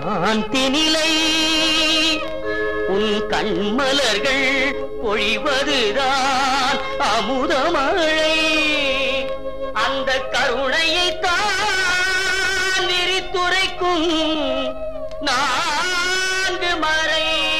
சாந்தி நிலை உன் கண்மலர்கள் பொழிவதுதான் அமுதமழை அந்த கருணையை தான் விரித்துரைக்கும் நான்கு மறை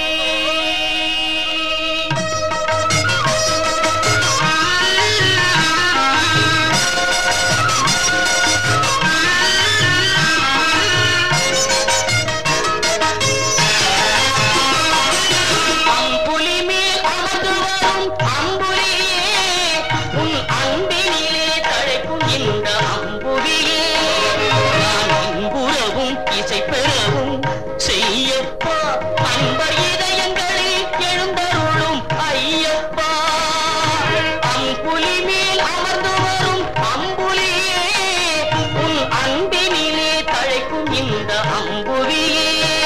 அம்புலி மேல் அமர்ந்து வரும் அம்புலியே உன் அன்பினிலே தழைக்கும் இந்த அம்புலியே நான் அன்புறவும் இசை பெறவும் செய்யப்பா அன்பர் இதயங்களில் எழுந்தருளும் ஐயப்பா அம்புலி மேல் அமர்ந்து வரும் அம்புலியே உன் அன்பினிலே தழைக்கும் இந்த அம்புலியே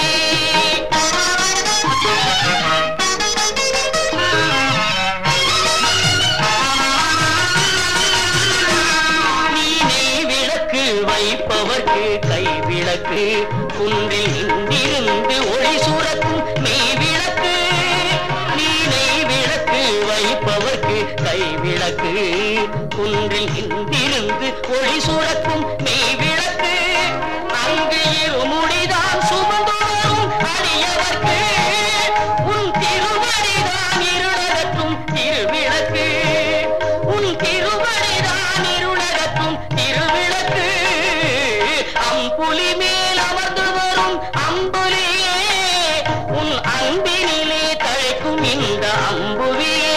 நீனே விளக்கு வைப்பவர்க்கு கை விளக்கு குன்றில் நின்றிருந்து ஒளி சுரக்கும் மெய் விளக்கு நீனை விளக்கு வைப்பவர்க்கு கை விளக்கு குன்றில் நின்றிருந்து ஒளி சுரக்கும் மெய் விளக்கு அங்கு இருமுடிதான் சுமந்து வரும் அடியவர்க்கு உன் திருவடிதான் இருளகற்றும் திருவிளக்கு உன் திருவடிதான் இருளகற்றும் திருவிளக்கு அம்புலி மேல் அமர்ந்து வரும் அம்புலியே உன் அன்பினிலே தழைக்கும் இந்த அம்புவியே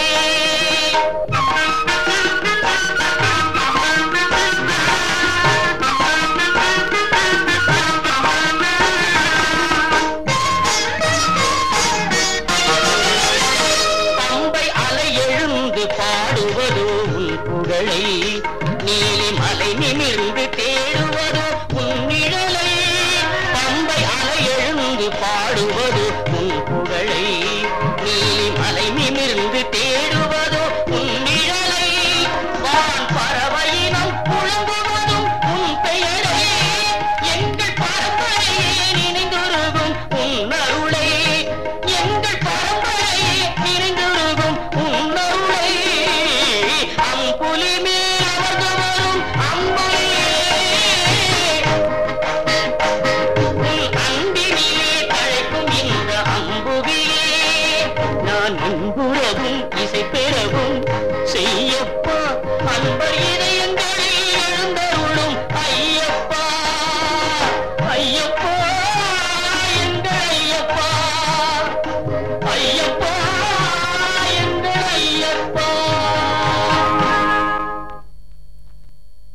பம்பை அலை எழுந்து பாடுவதோ உன் புகழை நீலி மலை நிமிர்ந்து தேடுவதோ உன் நிழலை பம்பை அலை எழுந்து பாடுவதோ உன் புகழை நீலி மலை நிமிர்ந்து தே